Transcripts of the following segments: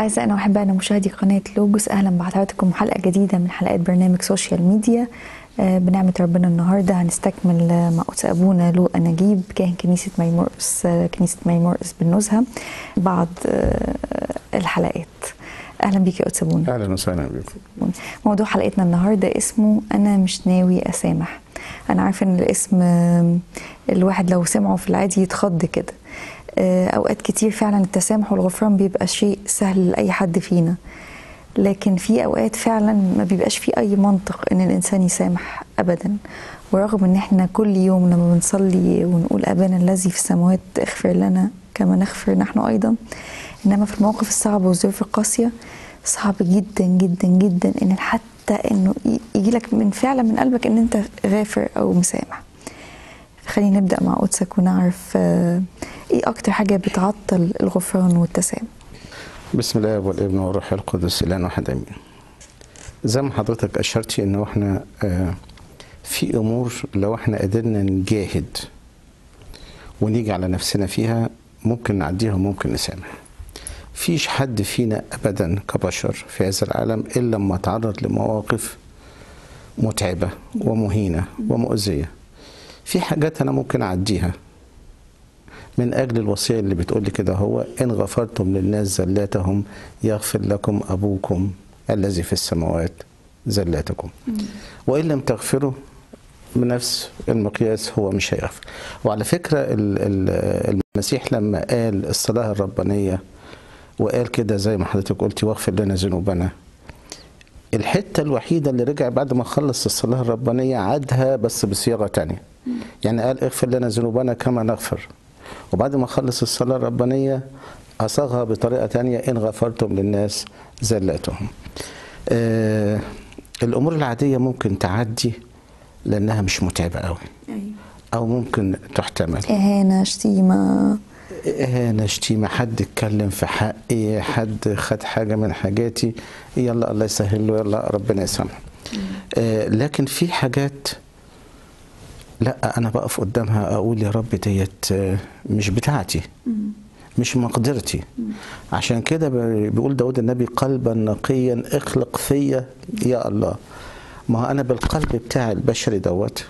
أعزائنا وأحبائنا مشاهدي قناة لوجوس أهلا بحضراتكم حلقة جديدة من حلقات برنامج سوشيال ميديا آه، بنعمة ربنا النهاردة هنستكمل آه، مع قدس أبونا لوقا نجيب كاهن كنيسة ميمورس آه، كنيسة ميمورس بالنزهة بعض آه، الحلقات أهلا بيك يا قدس أبونا اهلا وسهلا بكم موضوع حلقتنا النهارده اسمه انا مش ناوي اسامح انا عارفه ان الاسم آم، الواحد لو سمعه في العادي يتخض كده آه، اوقات كتير فعلا التسامح والغفران بيبقى شيء سهل لاي حد فينا لكن في اوقات فعلا ما بيبقاش في اي منطق ان الانسان يسامح ابدا ورغم ان احنا كل يوم لما بنصلي ونقول ابانا الذي في السماوات اغفر لنا كما نغفر نحن ايضا انما في المواقف الصعبه والظروف القاسيه صعب جدا جدا جدا ان حتى انه يجي لك من فعلا من قلبك ان انت غافر او مسامح خلينا نبدا مع قدسك ونعرف آه، ايه اكتر حاجه بتعطل الغفران والتسامح بسم الله والابن والروح القدس الان واحد امين زي ما حضرتك اشرتي انه احنا آه، في امور لو احنا قدرنا نجاهد ونيجي على نفسنا فيها ممكن نعديها وممكن نسامح فيش حد فينا ابدا كبشر في هذا العالم الا لما تعرض لمواقف متعبه ومهينه ومؤذيه في حاجات انا ممكن اعديها من اجل الوصيه اللي بتقول لي كده هو ان غفرتم للناس زلاتهم يغفر لكم ابوكم الذي في السماوات زلاتكم وان لم تغفروا بنفس المقياس هو مش هيغفر وعلى فكره ال- ال- المسيح لما قال الصلاه الربانيه وقال كده زي ما حضرتك قلتي واغفر لنا ذنوبنا الحته الوحيده اللي رجع بعد ما خلص الصلاه الربانيه عادها بس بصياغه تانية يعني قال اغفر لنا ذنوبنا كما نغفر وبعد ما خلص الصلاه الربانيه اصاغها بطريقه تانية ان غفرتم للناس زلاتهم آه الامور العاديه ممكن تعدي لانها مش متعبه قوي او ممكن تحتمل اهانه شتيمه اهانه شتيمه حد اتكلم في حقي حد خد حاجه من حاجاتي يلا الله يسهل له يلا ربنا يسامحه آه لكن في حاجات لا انا بقف قدامها اقول يا رب ديت آه، مش بتاعتي مش مقدرتي عشان كده ب- بيقول داود النبي قلبا نقيا اخلق فيا يا الله ما هو انا بالقلب بتاعي البشري دوت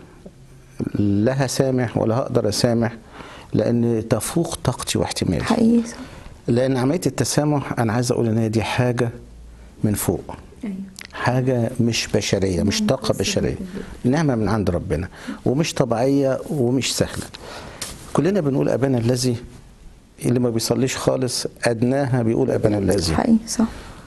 لا هسامح ولا هقدر اسامح لان تفوق طاقتي واحتمالي حقيقي صح. لان عمليه التسامح انا عايز اقول ان هي دي حاجه من فوق حاجه مش بشريه مش طاقه بشريه نعمه من عند ربنا ومش طبيعيه ومش سهله كلنا بنقول ابانا الذي اللي ما بيصليش خالص ادناها بيقول ابانا الذي حقيقي صح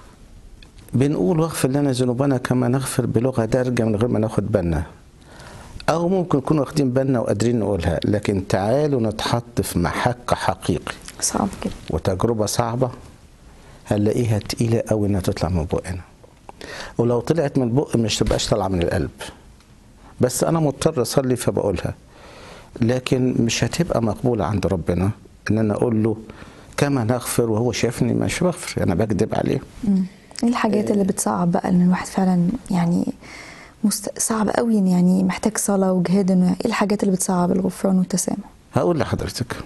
بنقول واغفر لنا ذنوبنا كما نغفر بلغه دارجه من غير ما ناخد بالنا او ممكن نكون واخدين بالنا وقادرين نقولها لكن تعالوا نتحط في محك حقيقي صعب كده وتجربة صعبة هنلاقيها تقيلة قوي انها تطلع من بقنا ولو طلعت من البق مش تبقاش طالعة من القلب بس انا مضطر اصلي فبقولها لكن مش هتبقى مقبولة عند ربنا ان انا اقول له كما نغفر وهو شايفني مش بغفر انا بكذب عليه مم. ايه الحاجات اللي بتصعب بقى ان الواحد فعلا يعني مست... صعب قوي إن يعني محتاج صلاه وجهاد انه ايه الحاجات اللي بتصعب الغفران والتسامح هقول لحضرتك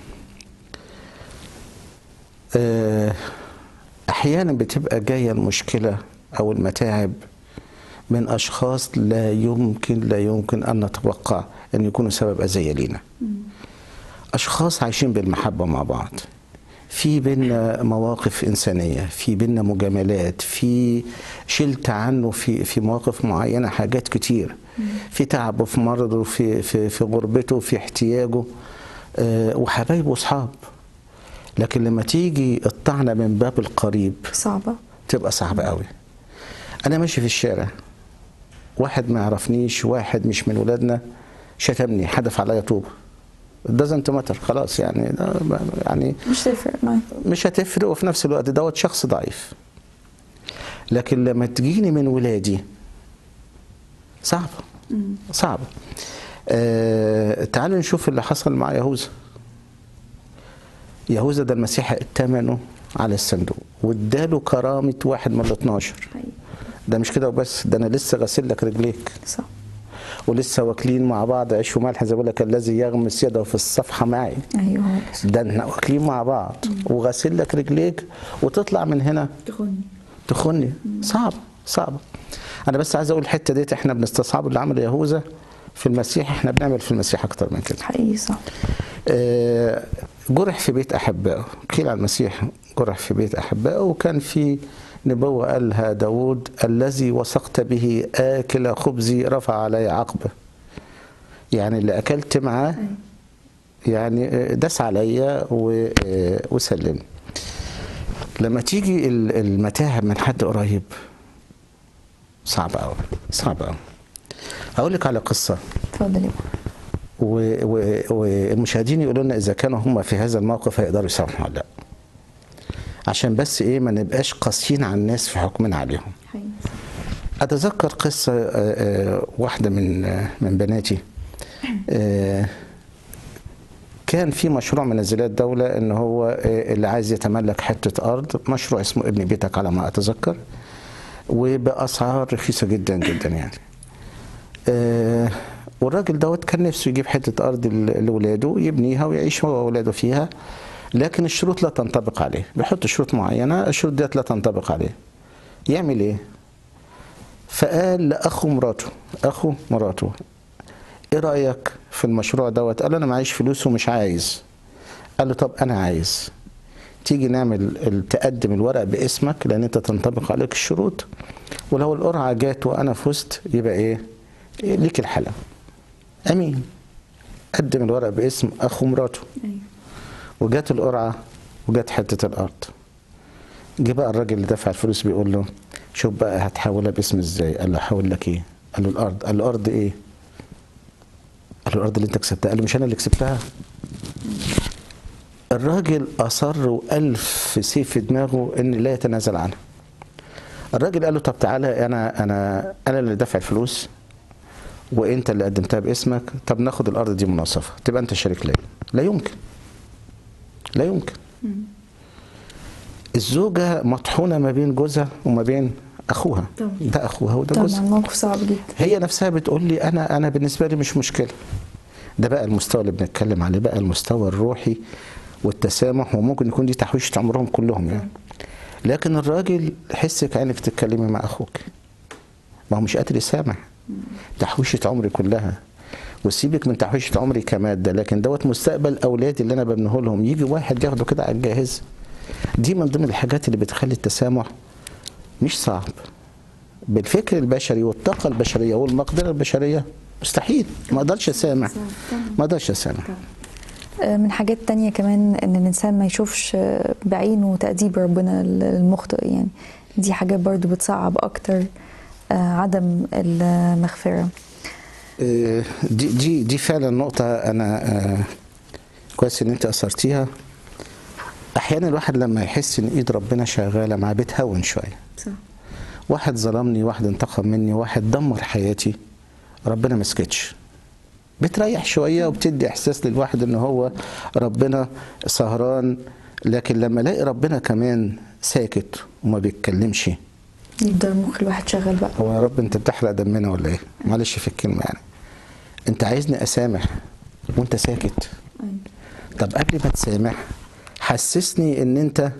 آه، احيانا بتبقى جايه المشكله او المتاعب من اشخاص لا يمكن لا يمكن ان نتوقع ان يكونوا سبب اذيه لينا اشخاص عايشين بالمحبه مع بعض في بينا مواقف انسانيه في بينا مجاملات في شلت عنه في في مواقف معينه حاجات كتير في تعبه في مرضه في في في غربته في احتياجه آه، وحبايبه واصحاب لكن لما تيجي الطعنه من باب القريب صعبه تبقى صعبه قوي انا ماشي في الشارع واحد ما يعرفنيش واحد مش من ولادنا شتمني حدف عليا طوب دازنت ماتر خلاص يعني ده يعني مش تفرق معايا مش هتفرق وفي نفس الوقت دوت شخص ضعيف لكن لما تجيني من ولادي صعبة صعبة آه تعالوا نشوف اللي حصل مع يهوذا يهوذا ده المسيح ائتمنه على الصندوق واداله كرامة واحد من ال 12 ده مش كده وبس ده انا لسه غاسل لك رجليك صح ولسه واكلين مع بعض عيش وملح زي ما بقول لك الذي يغمس يده في الصفحه معي ايوه هو ده. ده احنا واكلين مع بعض وغاسل لك رجليك وتطلع من هنا تخني تخني صعب صعب انا بس عايز اقول الحته ديت احنا بنستصعب اللي عمله يهوذا في المسيح احنا بنعمل في المسيح اكتر من كده حقيقي صح آه، جرح في بيت احبائه قيل عن المسيح جرح في بيت احبائه وكان في نبوه قالها داود الذي وثقت به اكل خبزي رفع علي عقبه يعني اللي اكلت معاه يعني آه، داس عليا و- آه، وسلمني لما تيجي ال- المتاعب من حد قريب صعب قوي صعب قوي اقول لك على قصه اتفضل يا بابا. و- و- والمشاهدين يقولوا لنا اذا كانوا هم في هذا الموقف هيقدروا يسامحوا ولا لا عشان بس ايه ما نبقاش قاسيين على الناس في حكمنا عليهم حقيقي اتذكر قصه آه، آه، واحده من آه، من بناتي آه، كان في مشروع من نزلات الدوله ان هو آه، اللي عايز يتملك حته ارض مشروع اسمه ابن بيتك على ما اتذكر وباسعار رخيصه جدا جدا يعني آه، والراجل دوت كان نفسه يجيب حته ارض ل- لاولاده يبنيها ويعيش هو واولاده فيها لكن الشروط لا تنطبق عليه بيحط شروط معينه الشروط ديت لا تنطبق عليه يعمل ايه فقال لاخو مراته اخو مراته ايه رايك في المشروع دوت قال له انا معيش فلوس ومش عايز قال له طب انا عايز تيجي نعمل ال- تقدم الورق باسمك لان انت تنطبق عليك الشروط ولو القرعه جات وانا فزت يبقى ايه إيه ليك الحلم امين قدم الورق باسم اخو مراته ايوه وجات القرعه وجات حته الارض جه بقى الراجل اللي دفع الفلوس بيقول له شوف بقى هتحولها باسم ازاي قال له هحول لك ايه قال له الارض قال له الارض ايه قال له الارض اللي انت كسبتها قال له مش انا اللي كسبتها الراجل اصر والف في سيف في دماغه ان لا يتنازل عنها الراجل قال له طب تعالى انا انا انا اللي دافع الفلوس وانت اللي قدمتها باسمك طب ناخد الارض دي مناصفه تبقى انت شريك ليا لا يمكن لا يمكن الزوجه مطحونه ما بين جوزها وما بين اخوها طبعا. ده اخوها وده طبعا جوزها موقف صعب جدا هي نفسها بتقول لي انا انا بالنسبه لي مش مشكله ده بقى المستوى اللي بنتكلم عليه بقى المستوى الروحي والتسامح وممكن يكون دي تحويشه عمرهم كلهم يعني لكن الراجل حسك عينك تتكلمي مع اخوك ما هو مش قادر يسامح تحويشه عمري كلها وسيبك من تحويشه عمري كماده لكن دوت مستقبل اولادي اللي انا ببنيه لهم يجي واحد ياخده كده على الجاهز دي من ضمن الحاجات اللي بتخلي التسامح مش صعب بالفكر البشري والطاقه البشريه والمقدره البشريه مستحيل ما اقدرش اسامح ما اقدرش اسامح آه، من حاجات تانية كمان ان الانسان ما يشوفش آه، بعينه تأديب ربنا المخطئ يعني دي حاجات برضو بتصعب اكتر آه، عدم المغفرة آه، دي دي دي فعلا نقطه انا آه، كويس ان انت اثرتيها احيانا الواحد لما يحس ان ايد ربنا شغاله معاه بتهون شويه صح واحد ظلمني واحد انتقم مني واحد دمر حياتي ربنا ما سكتش بتريح شويه وبتدي احساس للواحد ان هو ربنا سهران لكن لما الاقي ربنا كمان ساكت وما بيتكلمش يفضل مخ الواحد شغال بقى هو يا رب انت بتحرق دمنا ولا ايه معلش في الكلمه يعني انت عايزني اسامح وانت ساكت أيوة. طب قبل ما تسامح حسسني ان انت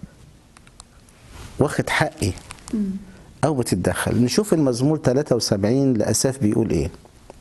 واخد حقي او بتتدخل نشوف المزمور 73 لاساف بيقول ايه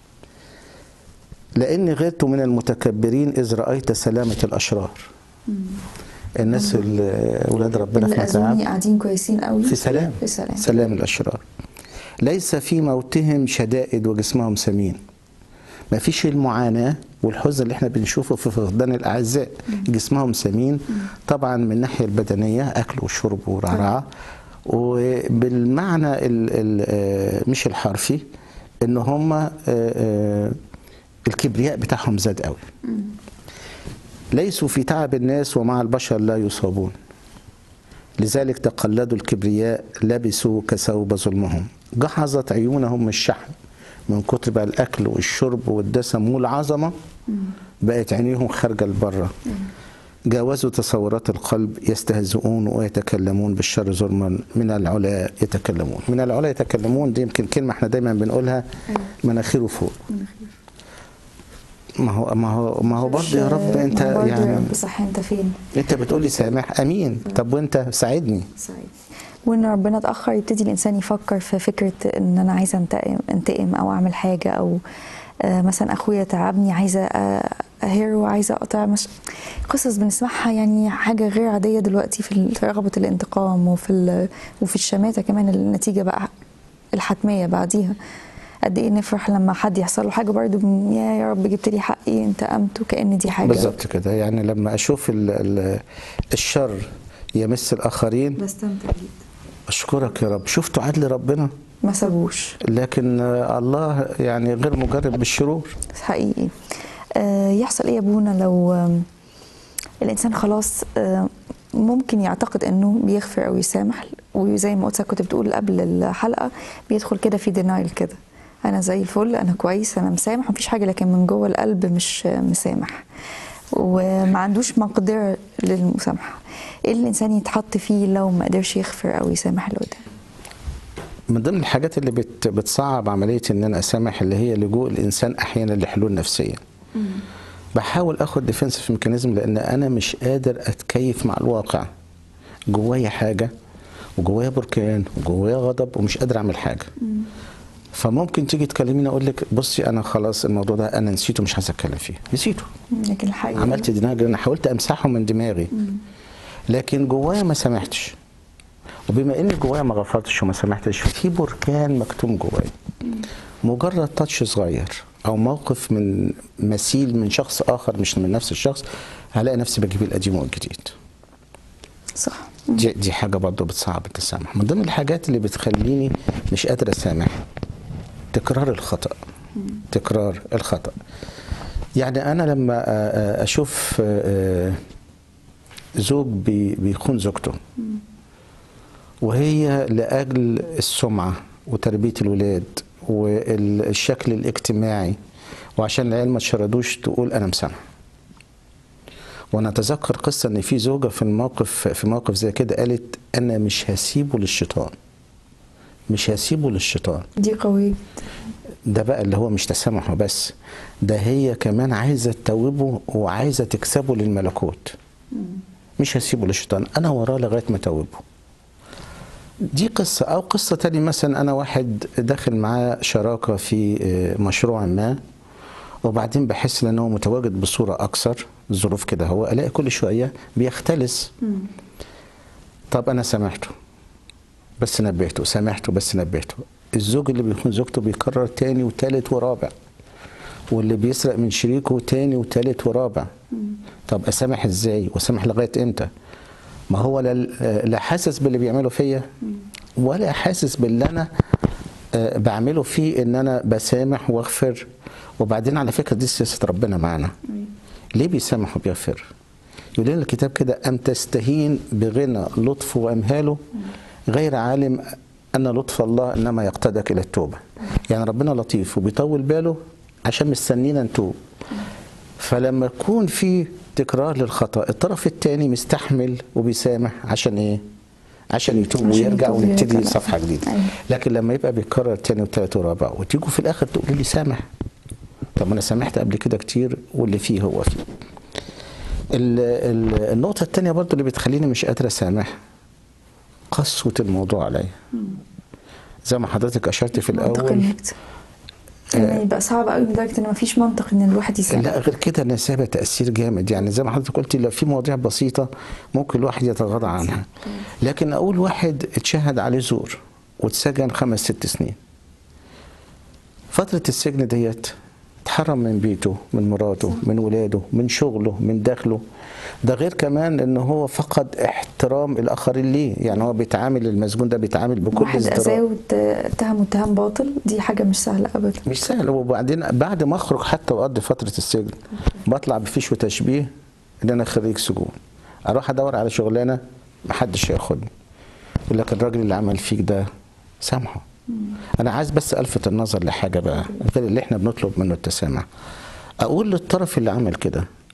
لاني غرت من المتكبرين اذ رايت سلامه الاشرار الناس اللي ولاد ربنا في اللي متاعب أظني قاعدين كويسين قوي في سلام في سلام سلام الأشرار ليس في موتهم شدائد وجسمهم سمين ما فيش المعاناة والحزن اللي احنا بنشوفه في فقدان الأعزاء جسمهم سمين طبعا من الناحية البدنية أكل وشرب ورعرعة وبالمعنى ال ال آه، مش الحرفي ان هم آه، آه، الكبرياء بتاعهم زاد قوي ليسوا في تعب الناس ومع البشر لا يصابون لذلك تقلدوا الكبرياء لبسوا كثوب ظلمهم جحظت عيونهم الشحم من كتر بقى الاكل والشرب والدسم والعظمه بقت عينيهم خارجه لبره جاوزوا تصورات القلب يستهزئون ويتكلمون بالشر ظلما من العلا يتكلمون من العلا يتكلمون دي يمكن كلمة احنا دايما بنقولها مناخيره فوق ما هو ما هو ما هو برضه يا رب انت ما برضه يا يعني رب صح انت فين انت بتقولي سامح امين طب وانت ساعدني سعيد وان ربنا اتاخر يبتدي الانسان يفكر في فكره ان انا عايزه انتقم انتقم او اعمل حاجه او آه، مثلا اخويا تعبني عايزه آه، اهره عايزه اقطع مش قصص بنسمعها يعني حاجه غير عاديه دلوقتي في ال- في رغبه الانتقام وفي ال- وفي الشماته كمان النتيجه بقى الحتميه بعديها قد ايه نفرح لما حد يحصل له حاجه برضه م- يا يا رب جبت لي حقي انتقمت وكأن دي حاجه بالظبط كده يعني لما اشوف ال ال الشر يمس الاخرين بستمتع جدا اشكرك يا رب شفتوا عدل ربنا ما سابوش لكن آه، الله يعني غير مجرب بالشرور حقيقي آه، يحصل ايه يا ابونا لو آم، الانسان خلاص آه، ممكن يعتقد انه بيغفر او يسامح وزي ما قلت كنت بتقول قبل الحلقه بيدخل كده في دينايل كده انا زي الفل انا كويس انا مسامح مفيش حاجه لكن من جوه القلب مش آه، مسامح وما عندوش مقدره للمسامحه ايه اللي الانسان يتحط فيه لو ما قدرش يغفر او يسامح اللي قدامه من ضمن الحاجات اللي بت بتصعب عمليه ان انا اسامح اللي هي لجوء الانسان احيانا لحلول نفسيه بحاول اخد ديفنسيف ميكانيزم لان انا مش قادر اتكيف مع الواقع جوايا حاجه وجوايا بركان وجوايا غضب ومش قادر اعمل حاجه فممكن تيجي تكلميني اقول لك بصي انا خلاص الموضوع ده انا نسيته مش عايز اتكلم فيه نسيته لكن الحقيقه عملت ديناج انا حاولت امسحه من دماغي لكن جوايا ما سامحتش وبما ان جوايا ما غفرتش وما سامحتش في بركان مكتوم جوايا مجرد تاتش صغير او موقف من مثيل من شخص اخر مش من نفس الشخص هلاقي نفسي بجيب القديم والجديد صح دي, دي حاجه برضه بتصعب التسامح من ضمن الحاجات اللي بتخليني مش قادر اسامح تكرار الخطا تكرار الخطا يعني انا لما آه، آه، اشوف آه، آه، زوج بي- بيخون زوجته وهي لاجل السمعه وتربيه الولاد والشكل الاجتماعي وعشان العيال ما تشردوش تقول انا مسامحه وانا اتذكر قصه ان في زوجه في الموقف في موقف زي كده قالت انا مش هسيبه للشيطان مش هسيبه للشيطان دي قويه ده بقى اللي هو مش تسامح بس ده هي كمان عايزه تتوبه وعايزه تكسبه للملكوت مش هسيبه للشيطان انا وراه لغايه ما توبه دي قصة أو قصة تانية مثلا أنا واحد داخل معاه شراكة في آه، مشروع ما وبعدين بحس ان هو متواجد بصورة أكثر الظروف كده هو ألاقي كل شوية بيختلس طب أنا سامحته بس نبهته سامحته بس نبهته الزوج اللي بيكون زوجته بيكرر تاني وتالت ورابع واللي بيسرق من شريكه تاني وتالت ورابع طب اسامح ازاي واسامح لغايه امتى ما هو لا لا حاسس باللي بيعمله فيا ولا حاسس باللي انا آه، بعمله فيه ان انا بسامح واغفر وبعدين على فكره دي سياسه ربنا معانا ليه بيسامح وبيغفر يقول لنا الكتاب كده ام تستهين بغنى لطفه وامهاله غير عالم ان لطف الله انما يقتدك الى التوبه يعني ربنا لطيف وبيطول باله عشان مستنينا نتوب فلما يكون في تكرار للخطا الطرف الثاني مستحمل وبيسامح عشان ايه عشان يتوب عشان ويرجع يتوب ونبتدي ويرجع. صفحه جديده أيوة. لكن لما يبقى بيتكرر تاني وتالت ورابع وتيجوا في الاخر تقولوا لي سامح طب ما انا سامحت قبل كده كتير واللي فيه هو فيه ال- ال- النقطة التانية برضو اللي بتخليني مش قادر أسامح قسوة الموضوع عليا زي ما حضرتك أشرت في منطق الأول انك ت- يعني يبقى صعب قوي لدرجه ان مفيش منطق ان الواحد يسامح لا غير كده أنا سابة تأثير جامد يعني زي ما حضرتك قلت لو في مواضيع بسيطة ممكن الواحد يتغاضى عنها لكن أقول واحد اتشهد عليه زور واتسجن خمس ست سنين فترة السجن ديت اتحرم من بيته من مراته من ولاده من شغله من دخله ده غير كمان ان هو فقد احترام الاخرين ليه يعني هو بيتعامل المسجون ده بيتعامل بكل واحد اذاه ازدراء واتهم اتهام باطل دي حاجه مش سهله ابدا مش سهل وبعدين بعد ما اخرج حتى واقضي فتره السجن بطلع بفيش وتشبيه ان انا خريج سجون اروح ادور على شغلانه محدش هياخدني يقول لك الراجل اللي عمل فيك ده سامحه انا عايز بس الفت النظر لحاجه بقى غير اللي احنا بنطلب منه التسامح اقول للطرف اللي عمل كده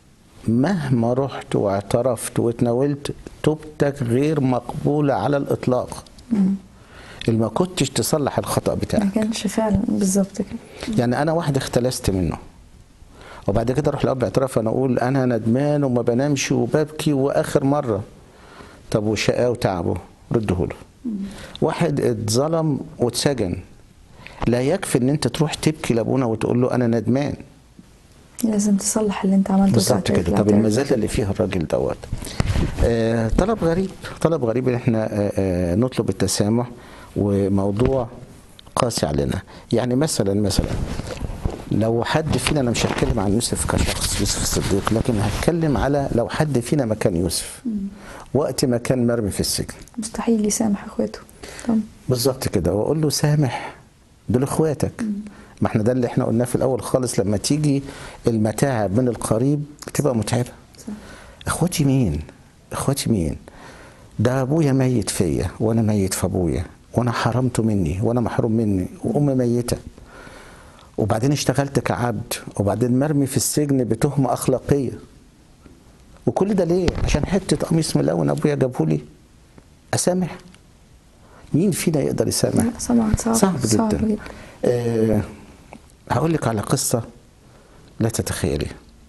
مهما رحت واعترفت واتناولت توبتك غير مقبولة على الإطلاق اللي ما كنتش تصلح الخطأ ما بتاعك كانش فعلا بالظبط كده يعني أنا واحد اختلست منه وبعد كده اروح لاب اعتراف انا اقول انا ندمان وما بنامش وببكي واخر مره طب وشقاه وتعبه رده له واحد اتظلم واتسجن لا يكفي ان انت تروح تبكي لابونا وتقول له انا ندمان لازم تصلح اللي انت عملته بالظبط ساعة كده طب الاعتراف. المزازه اللي فيها الراجل دوت آه طلب غريب طلب غريب ان احنا آه آه نطلب التسامح وموضوع قاسي علينا يعني مثلا مثلا لو حد فينا انا مش هتكلم عن يوسف كشخص يوسف الصديق لكن هتكلم على لو حد فينا مكان يوسف وقت ما كان مرمي في السجن مستحيل يسامح اخواته طب بالظبط كده واقول له سامح دول اخواتك ما احنا ده اللي احنا قلناه في الاول خالص لما تيجي المتاعب من القريب بتبقى متعبه صح. اخواتي مين اخواتي مين ده ابويا ميت فيا وانا ميت في ابويا وانا حرمته مني وانا محروم مني وامي ميته وبعدين اشتغلت كعبد وبعدين مرمي في السجن بتهمه اخلاقيه وكل ده ليه عشان حته قميص ملون ابويا جابه لي اسامح مين فينا يقدر يسامح لا طبعا صعب صعب جدا, صعب جدا أه هقول لك على قصة لا تتخيلي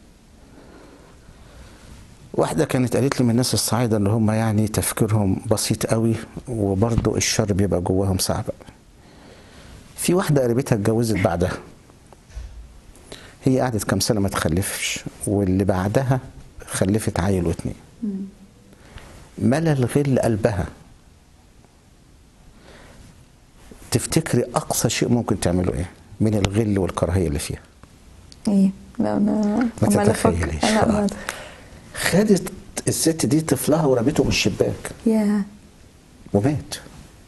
واحدة كانت قالت لي من الناس الصعايدة اللي هم يعني تفكيرهم بسيط قوي وبرضه الشر بيبقى جواهم صعب في واحدة قريبتها اتجوزت بعدها هي قعدت كام سنة ما تخلفش واللي بعدها خلفت عيل واتنين ملا الغل قلبها تفتكري اقصى شيء ممكن تعمله ايه من الغل والكراهيه اللي فيها ايه لا انا ما عمالة أفكر. تتخيليش. لا ما خدت الست دي طفلها ورمته من الشباك يا ومات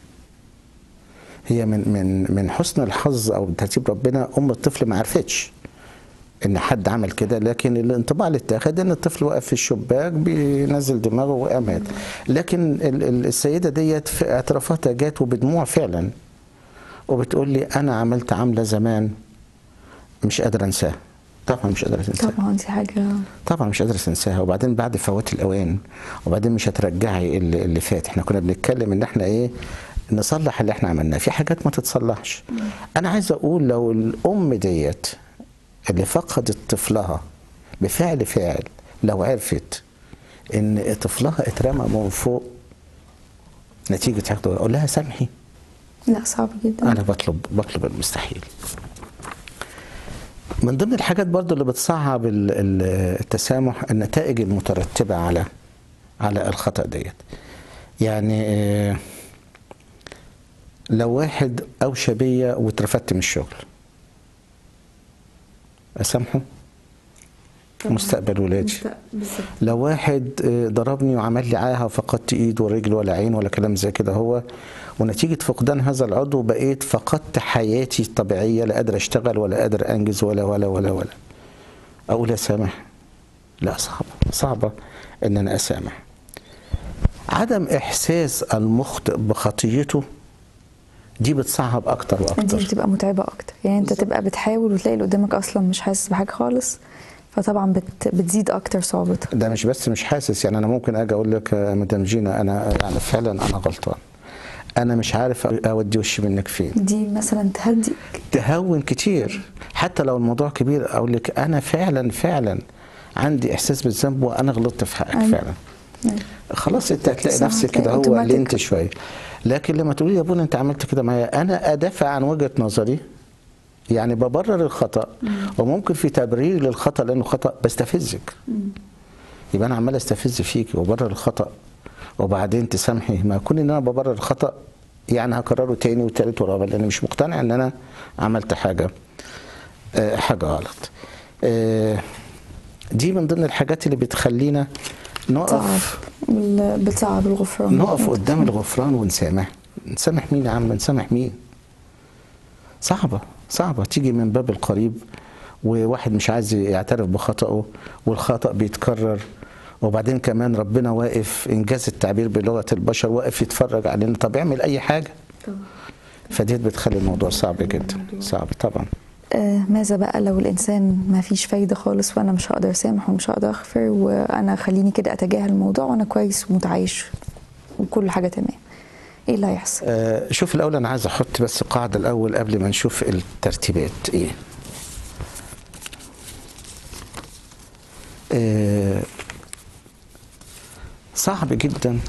هي من من من حسن الحظ او ترتيب ربنا ام الطفل ما عرفتش ان حد عمل كده لكن الانطباع اللي اتاخد ان الطفل واقف في الشباك بينزل دماغه وقع مات لكن ال- ال- السيده ديت في اعترافاتها جات وبدموع فعلا وبتقول لي انا عملت عمله زمان مش قادر انساها طبعا مش قادر انساها طبعا دي حاجة طبعا مش قادر تنساها وبعدين بعد فوات الاوان وبعدين مش هترجعي اللي, اللي فات احنا كنا بنتكلم ان احنا ايه نصلح اللي احنا عملناه في حاجات ما تتصلحش انا عايز اقول لو الام ديت اللي فقدت طفلها بفعل فاعل لو عرفت ان طفلها اترمى من فوق نتيجه حقد اقول لها سامحي لا صعب جدا انا بطلب بطلب المستحيل من ضمن الحاجات برضو اللي بتصعب ال- ال- التسامح النتائج المترتبة على على الخطأ ديت يعني آه، لو واحد أوشى بيا واترفدت من الشغل أسامحه مستقبل ولادي لو واحد آه، ضربني وعمل لي عاهه وفقدت ايد ورجل ولا عين ولا كلام زي كده هو ونتيجه فقدان هذا العضو بقيت فقدت حياتي الطبيعيه لا قادر اشتغل ولا قادر انجز ولا ولا ولا ولا اقول اسامح لا صعبه صعبه ان انا اسامح عدم احساس المخطئ بخطيته دي بتصعب اكتر دي واكتر بتبقى متعبة أكتر يعني أنت تبقى بتحاول وتلاقي اللي قدامك أصلا مش حاسس بحاجة خالص فطبعا بت... بتزيد أكتر صعوبتها ده مش بس مش حاسس يعني انا ممكن اجي اقول لك يا مدام جينا انا يعني فعلا انا غلطان انا مش عارف اودي وشي منك فين دي مثلا تهدي تهون كتير حتى لو الموضوع كبير اقول لك انا فعلا فعلا عندي احساس بالذنب وانا غلطت في حقك أيوة. فعلا أيوة. خلاص انت هتلاقي صح، نفسك كده هتلاقي هو اللي automatic. انت شويه لكن لما تقولي يا ابونا انت عملت كده معايا انا ادافع عن وجهه نظري يعني ببرر الخطا وممكن في تبرير للخطا لانه خطا بستفزك يبقى انا عمال استفز فيكي وبرر الخطا وبعدين تسامحي ما كون ان انا ببرر الخطا يعني هكرره تاني وتالت ورابع لان مش مقتنع ان انا عملت حاجه آه، حاجه غلط آه، دي من ضمن الحاجات اللي بتخلينا صعب نقف وال- بتصعب الغفران نقف قدام الغفران ونسامح نسامح مين يا عم نسامح مين صعبة صعبة تيجي من باب القريب وواحد مش عايز يعترف بخطأه والخطأ بيتكرر وبعدين كمان ربنا واقف إنجاز التعبير بلغة البشر واقف يتفرج علينا طب اعمل أي حاجة فديت بتخلي الموضوع صعب جدا صعب طبعا آه، ماذا بقى لو الانسان ما فيش فايده خالص وانا مش هقدر اسامح ومش هقدر اغفر وانا خليني كده اتجاهل الموضوع وانا كويس ومتعايش وكل حاجه تمام ايه اللي هيحصل آه، شوف الاول انا عايز احط بس قاعده الاول قبل ما نشوف الترتيبات ايه آه، صعب جدا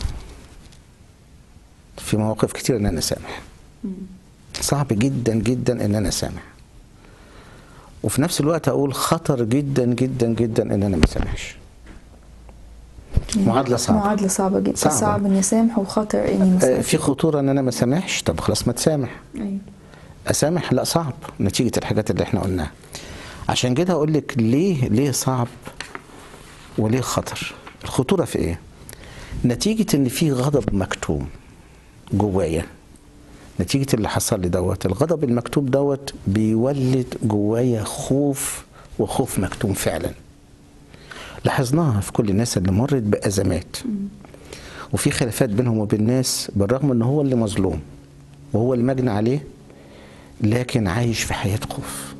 في مواقف كتير ان انا اسامح صعب جدا جدا ان انا اسامح وفي نفس الوقت اقول خطر جدا جدا جدا ان انا ما اسامحش معادلة صعبة. معادله صعبه جدا صعبة. صعب اني اسامح وخطر اني ما آه، في خطوره ان انا ما اسامحش طب خلاص ما تسامح ايوه اسامح لا صعب نتيجه الحاجات اللي احنا قلناها عشان كده اقول لك ليه ليه صعب وليه خطر الخطوره في ايه نتيجه ان في غضب مكتوم جوايا نتيجه اللي حصل لي دوت الغضب المكتوم دوت بيولد جوايا خوف وخوف مكتوم فعلا لاحظناها في كل الناس اللي مرت بازمات وفي خلافات بينهم وبين الناس بالرغم ان هو اللي مظلوم وهو المجني عليه لكن عايش في حياة خوف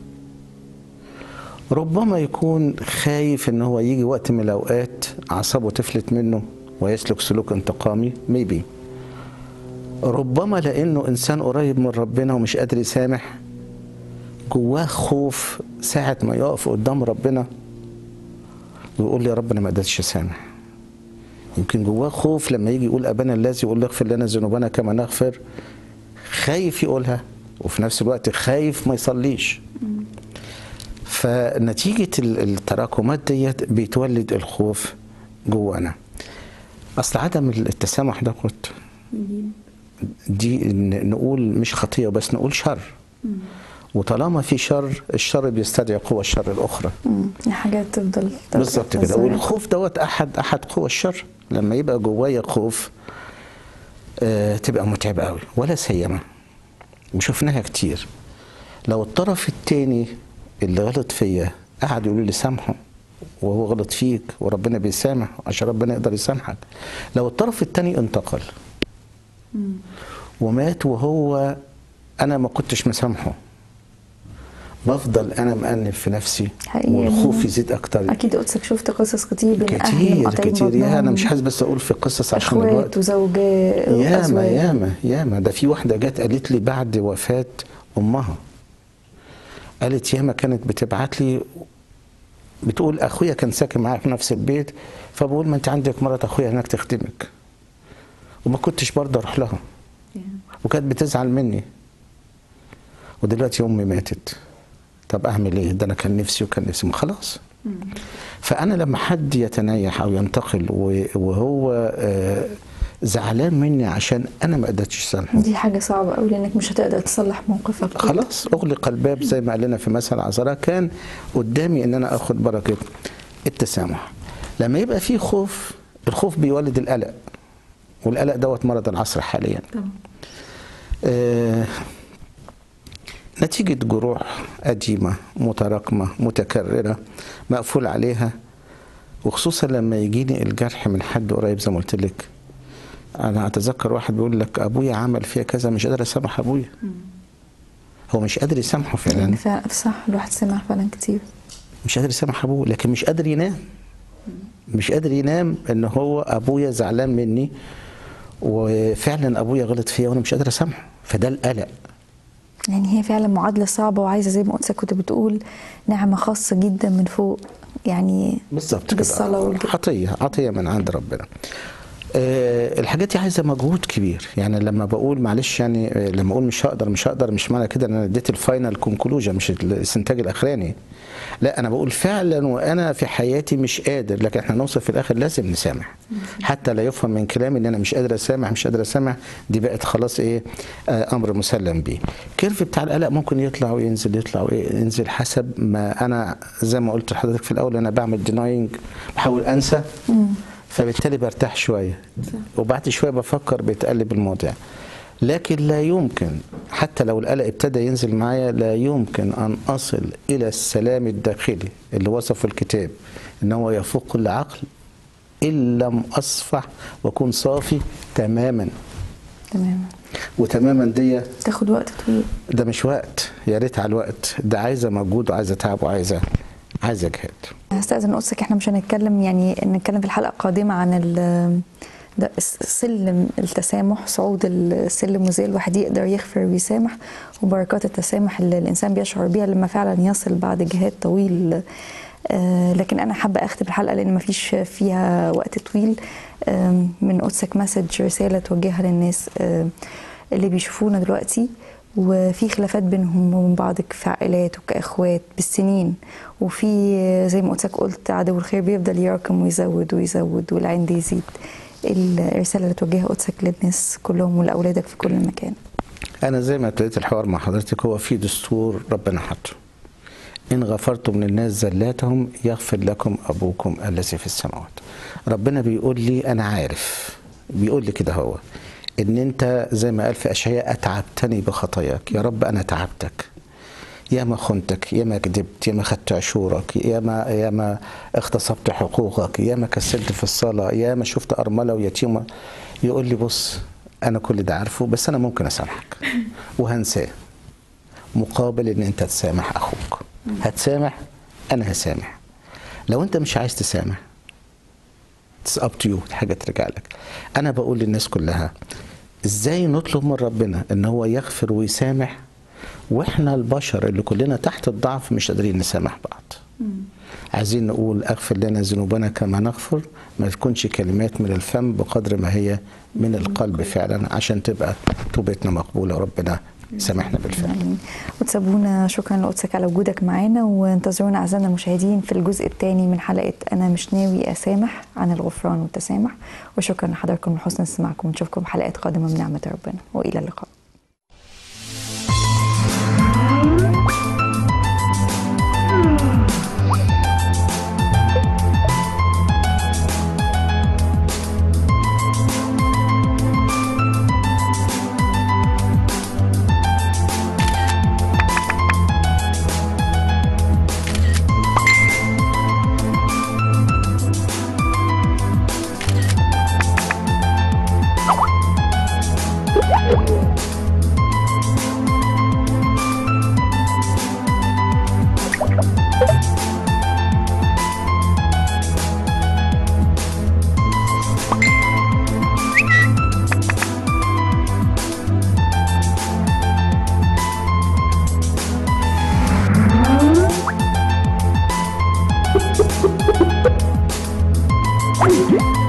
ربما يكون خايف ان هو يجي وقت من الاوقات اعصابه تفلت منه ويسلك سلوك انتقامي ميبي ربما لانه انسان قريب من ربنا ومش قادر يسامح جواه خوف ساعة ما يقف قدام ربنا ويقول يا رب انا ما قدرتش اسامح يمكن جواه خوف لما يجي يقول ابانا الذي يقول اغفر لنا ذنوبنا كما نغفر خايف يقولها وفي نفس الوقت خايف ما يصليش فنتيجة ال- التراكمات ديت بيتولد الخوف جوانا أصل عدم التسامح ده كنت دي ن- نقول مش خطية بس نقول شر وطالما في شر الشر بيستدعي قوى الشر الأخرى مم. دي حاجات تفضل تفضل بالظبط كده تظهر. والخوف دوت احد احد قوى الشر لما يبقى جوايا خوف آه تبقى متعبه قوي ولا سيما وشفناها كتير لو الطرف التاني اللي غلط فيا قعد يقولوا لي سامحه وهو غلط فيك وربنا بيسامح عشان ربنا يقدر يسامحك لو الطرف التاني انتقل ومات وهو انا ما كنتش مسامحه بفضل انا مأنب في نفسي حقيقي. والخوف يزيد اكتر اكيد قدسك شفت قصص كتير بين اهل كتير مقاطعين كتير يا انا بطنهم، مش عايز بس اقول في قصص عشان اخوات الوقت وزوجات ياما وأزواج. ياما ياما ده في واحده جت قالت لي بعد وفاه امها قالت ياما كانت بتبعت لي بتقول اخويا كان ساكن معايا في نفس البيت فبقول ما انت عندك مرات اخويا هناك تخدمك وما كنتش برضه اروح لها وكانت بتزعل مني ودلوقتي امي ماتت طب اعمل ايه ده انا كان نفسي وكان نفسي ما خلاص فانا لما حد يتنيح او ينتقل و- وهو آه، زعلان مني عشان انا ما قدرتش اسامحه دي حاجه صعبه قوي لانك مش هتقدر تصلح موقفك خلاص اغلق الباب زي ما قال لنا في مثل عذراء كان قدامي ان انا اخد بركه التسامح لما يبقى في خوف الخوف بيولد القلق والقلق دوت مرض العصر حاليا طبعا آه، نتيجة جروح قديمة متراكمة متكررة مقفول عليها وخصوصا لما يجيني الجرح من حد قريب زي ما قلت لك أنا أتذكر واحد بيقول لك أبويا عمل فيا كذا مش قادر أسامح أبويا هو مش قادر يسامحه يعني فعلا فعلا صح الواحد سمع فعلا كتير مش قادر يسامح أبوه لكن مش قادر ينام مش قادر ينام إن هو أبويا زعلان مني وفعلا أبويا غلط فيا وأنا مش قادر أسامحه فده القلق يعني هي فعلا معادله صعبه وعايزه زي ما قدسك كنت بتقول نعمه خاصه جدا من فوق يعني بالظبط بالصلاة كده والجد. عطيه عطيه من عند ربنا آه، الحاجات دي عايزه مجهود كبير يعني لما بقول معلش يعني آه، لما اقول مش هقدر مش هقدر مش معنى كده ان انا اديت الفاينل كونكلوجن مش الاستنتاج الاخراني لا انا بقول فعلا وانا في حياتي مش قادر لكن احنا نوصل في الاخر لازم نسامح حتى لا يفهم من كلامي ان انا مش قادر اسامح مش قادر اسامح دي بقت خلاص ايه آه امر مسلم بيه الكيرف بتاع القلق ممكن يطلع وينزل يطلع وينزل حسب ما انا زي ما قلت لحضرتك في الاول انا بعمل ديناينج بحاول انسى فبالتالي برتاح شويه وبعد شويه بفكر بيتقلب الموضوع لكن لا يمكن حتى لو القلق ابتدى ينزل معايا لا يمكن ان اصل الى السلام الداخلي اللي وصفه الكتاب ان هو يفوق كل عقل ان لم اصفح واكون صافي تماما تماما وتماما دي تاخد وقت طويل ده مش وقت يا ريت على الوقت ده عايزه مجهود وعايزه تعب وعايزه عايزه جهاد هستأذن قدسك احنا مش هنتكلم يعني نتكلم في الحلقة القادمة عن ال- ده سلم التسامح صعود السلم وازاي الواحد يقدر يغفر ويسامح وبركات التسامح اللي الانسان بيشعر بيها لما فعلا يصل بعد جهاد طويل آه، لكن انا حابه اختم الحلقه لان ما فيش فيها وقت طويل آم، من قدسك مسج رساله توجهها للناس آه، اللي بيشوفونا دلوقتي وفي خلافات بينهم وبين بعض في عائلات وكاخوات بالسنين وفي زي ما قلت قلت عدو الخير بيفضل يراكم ويزود ويزود والعند يزيد الرساله اللي توجهها قدسك للناس كلهم ولاولادك في كل مكان انا زي ما ابتديت الحوار مع حضرتك هو في دستور ربنا حطه ان غفرتم للناس زلاتهم يغفر لكم ابوكم الذي في السماوات ربنا بيقول لي انا عارف بيقول لي كده هو ان انت زي ما قال في اشعياء اتعبتني بخطاياك يا رب انا تعبتك يا ما خنتك يا ما كذبت يا ما خدت عشورك يا ما يا ما اغتصبت حقوقك يا ما كسلت في الصلاه يا ما شفت ارمله ويتيمه يقول لي بص انا كل ده عارفه بس انا ممكن اسامحك وهنساه مقابل ان انت تسامح اخوك هتسامح انا هسامح لو انت مش عايز تسامح اتس اب تو يو حاجه ترجع لك انا بقول للناس كلها ازاي نطلب من ربنا ان هو يغفر ويسامح واحنا البشر اللي كلنا تحت الضعف مش قادرين نسامح بعض عايزين نقول اغفر لنا ذنوبنا كما نغفر ما تكونش كلمات من الفم بقدر ما هي من القلب فعلا عشان تبقى توبتنا مقبوله وربنا سامحنا بالفعل آمين. وتسابونا شكرا لقدسك على وجودك معانا وانتظرونا اعزائنا المشاهدين في الجزء الثاني من حلقه انا مش ناوي اسامح عن الغفران والتسامح وشكرا لحضراتكم لحسن استماعكم ونشوفكم حلقات قادمه من نعمه ربنا والى اللقاء Thank you.